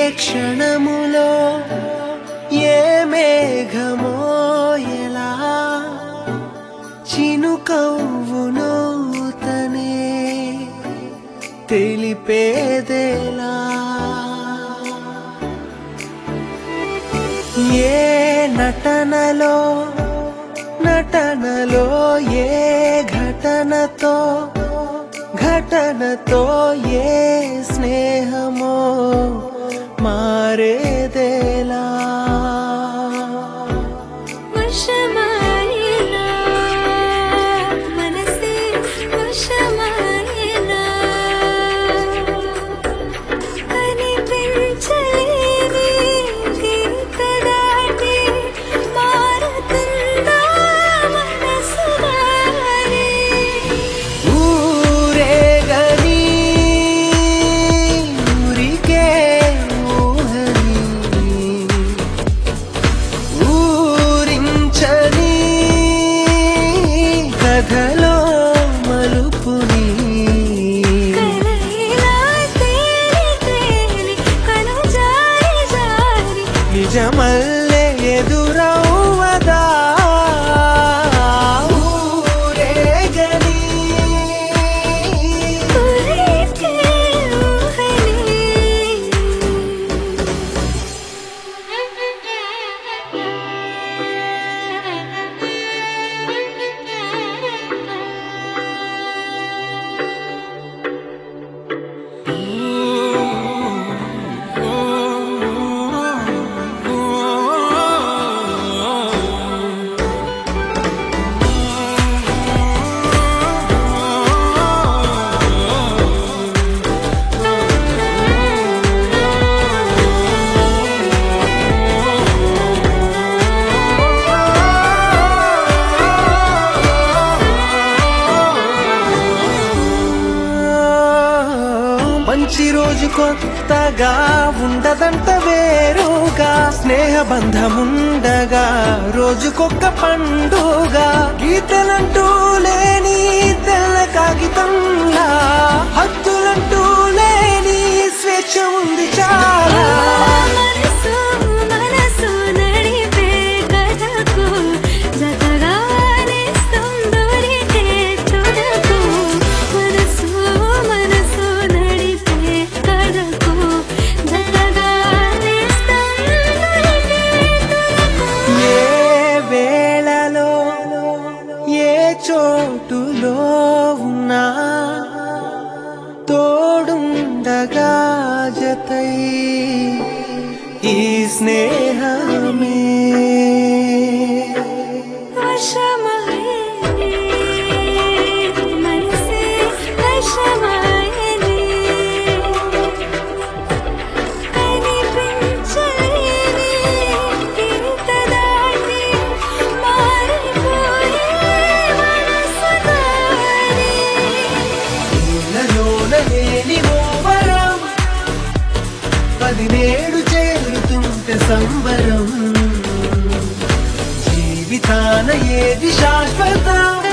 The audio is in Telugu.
క్షణములో ఏ మేఘమో ఎలా చినుకవ్వును తనే తెలిపేదేలా ఏ నటనలో నటనలో ఏ ఘటనతో ఘటనతో ఏ స్నేహమో మారేదేలా వశమాయేనా మనసే వశమాయేనా కనిపించలేని గీత దాటి మారుతుందా మనసు దారి ఊరేగని ఊరికే ఊహని ఊరించని కథలో మలుపుని కలయిలా తేలి తేలి కను జారి జారి నిజమల్లే ఎదురవ్వదా ఊరేగని ఊరికే మంచి రోజు కొత్తగా ఉండదంట వేరుగా స్నేహ బంధముండగా రోజుకొక్క పండుగ గీతలంటూ లేని తెల్ల కాగితంలా హద్దులంటూ లేని స్వేచ్ఛ ఉంది చాలా మనసు మనసు నడిపే కథకు జతగానే దొరికే తుదకు మనసు మనసు నడిపే కథకు జతగానే దొరికే తుదకు ఏ వేళలో ఏ చోటులో ఉన్నా తోడుండగా జతై ఈ స్నేహమే వశమాయనే మనసే వశమాయనే కనిపించలేని గీత దాటి మారిపోయే మనసు దారి ఇళ్ళలోన లేని ఓ వరం పదినేడు చేరుతుంటే సంబరం జీవితాన ఏది శాశ్వతం